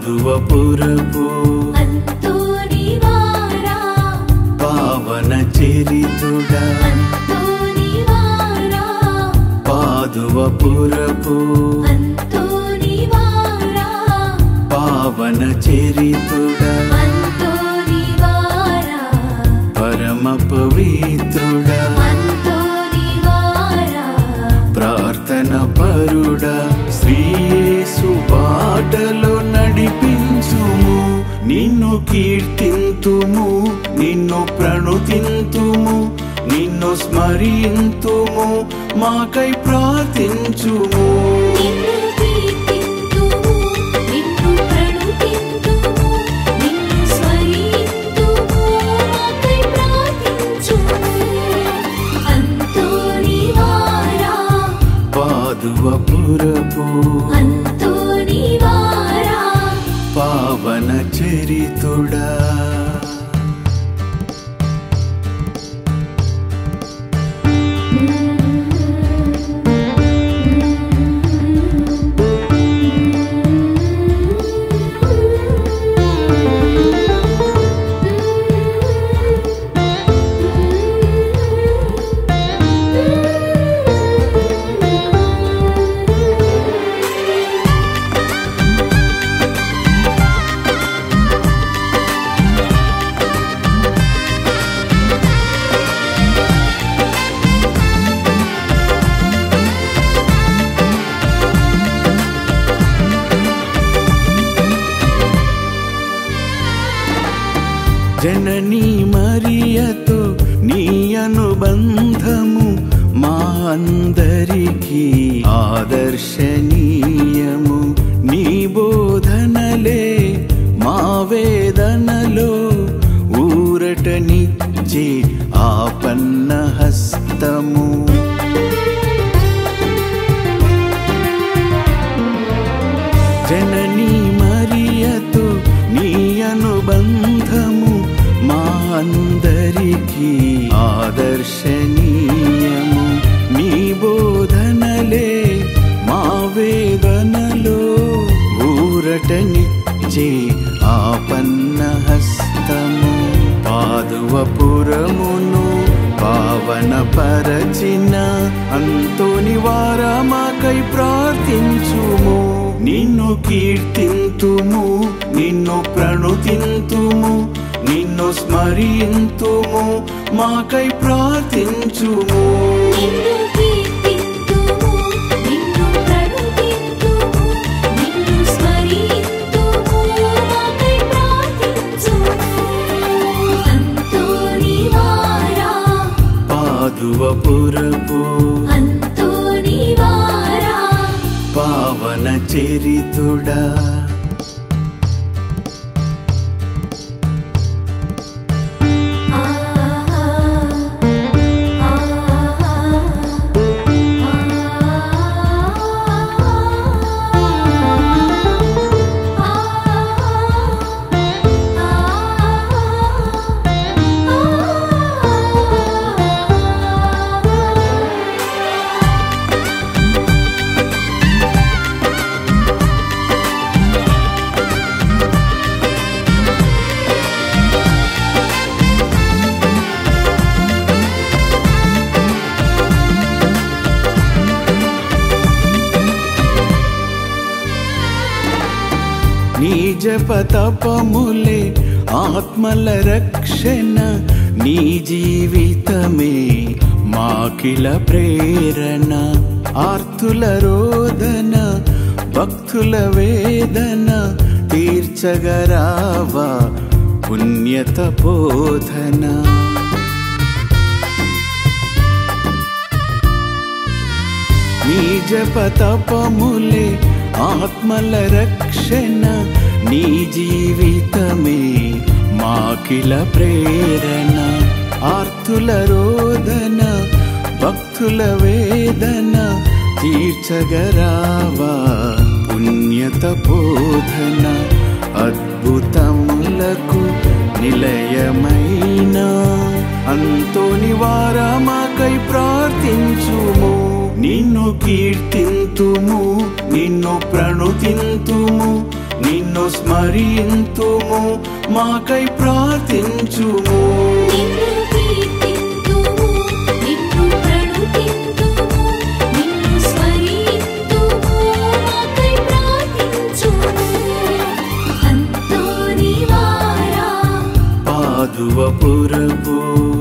పాదువపురపు అంతోని వారా పావన చరితుడా అంతోని వారా పాదువపురపు అంతోని వారా పావన చరితుడా అంతోని వారా పరమ పవిత్రుడా అంతోని వారా ప్రార్థన పరుడా శ్రీయేసు బాటలో నడిపించుము నిన్ను కీర్తింతుము నిన్ను ప్రణుతింతుము నిన్ను స్మరింతుము మాకై ప్రార్థించుము నిన్ను కీర్తింతుము నిన్ను ప్రణుతింతుము నిన్ను స్మరింతుము మాకై ప్రార్థించుము అంతోని వారా పాదువపురపు అంతోని వారా పావన చరితుడా జననీ మరియతో నీ అనుబంధము మా అందరికీ ఆదర్శనీయము నీ బోధనలే మా వేదనలో ఊరటనిచ్చే ఆపన్న హస్తము జననీ మరియతో నీ అనుబంధము మా అందరికీ ఆదర్శనీయము నీ బోధనలే మా వేదనలో ఊరటనిచ్చే ఆపన్న హస్తము పాదువపురమును పావన పరచిన అంతోని వారమాకై ప్రార్థించుము నిన్ను కీర్తింతుము నిన్ను ప్రణుతింతుము నిన్ను స్మరింతుము మాకై ప్రార్థించుము నిన్ను కీర్తింతుము నిన్ను ప్రణుతింతుము నిన్ను స్మరింతుము మాకై ప్రార్థించుము అంతోని వారా పాదువపురపు అంతోని వారా పావన చరితుడా ఆ ఆ నీ జప తపములే ఆత్మల రక్షణ నీ జీవితమే మాకిల ప్రేరణ ఆర్తుల రోదన భక్తుల వేదన తీర్చగరావా పుణ్యత బోధన నీ జప తపములే ఆత్మల రక్షణ నీ జీవితమే మాకిల ప్రేరణ ఆర్తుల రోదన భక్తుల వేదన తీర్చగరావా పుణ్యత బోధన అద్భుతములకు నిలయమైన అంతోని వారమాకై ప్రార్థించుము నిన్ను కీర్తింతుము నిన్ను ప్రణుతింతుము నిన్ను స్మరింతుము మాకై ప్రార్థించుము నిన్ను కీర్తింతుము నిన్ను ప్రణుతింతుము నిన్ను స్మరింతుము మాకై ప్రార్థించుము అంతోనివారా పాదువపురపు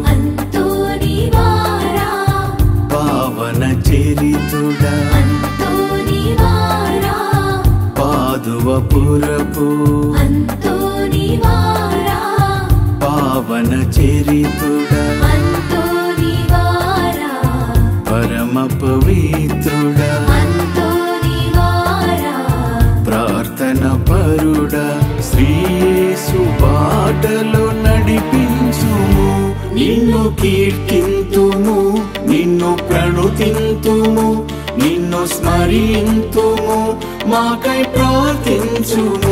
అంతోనివారా పావన చరితుడా అంతోనివారా పాదువపురపు అంతోనివారా పావన చరితుడా అంతోనివారా పరమ పవిత్రుడా అంతోనివారా ప్రార్థన పరుడా శ్రీయేసు బాటలో నడిపించుము నిన్ను కీర్తింతుము నిన్ను ప్రణుతింతుము నిన్ను స్మరింతుము మాకై ప్రార్థించుము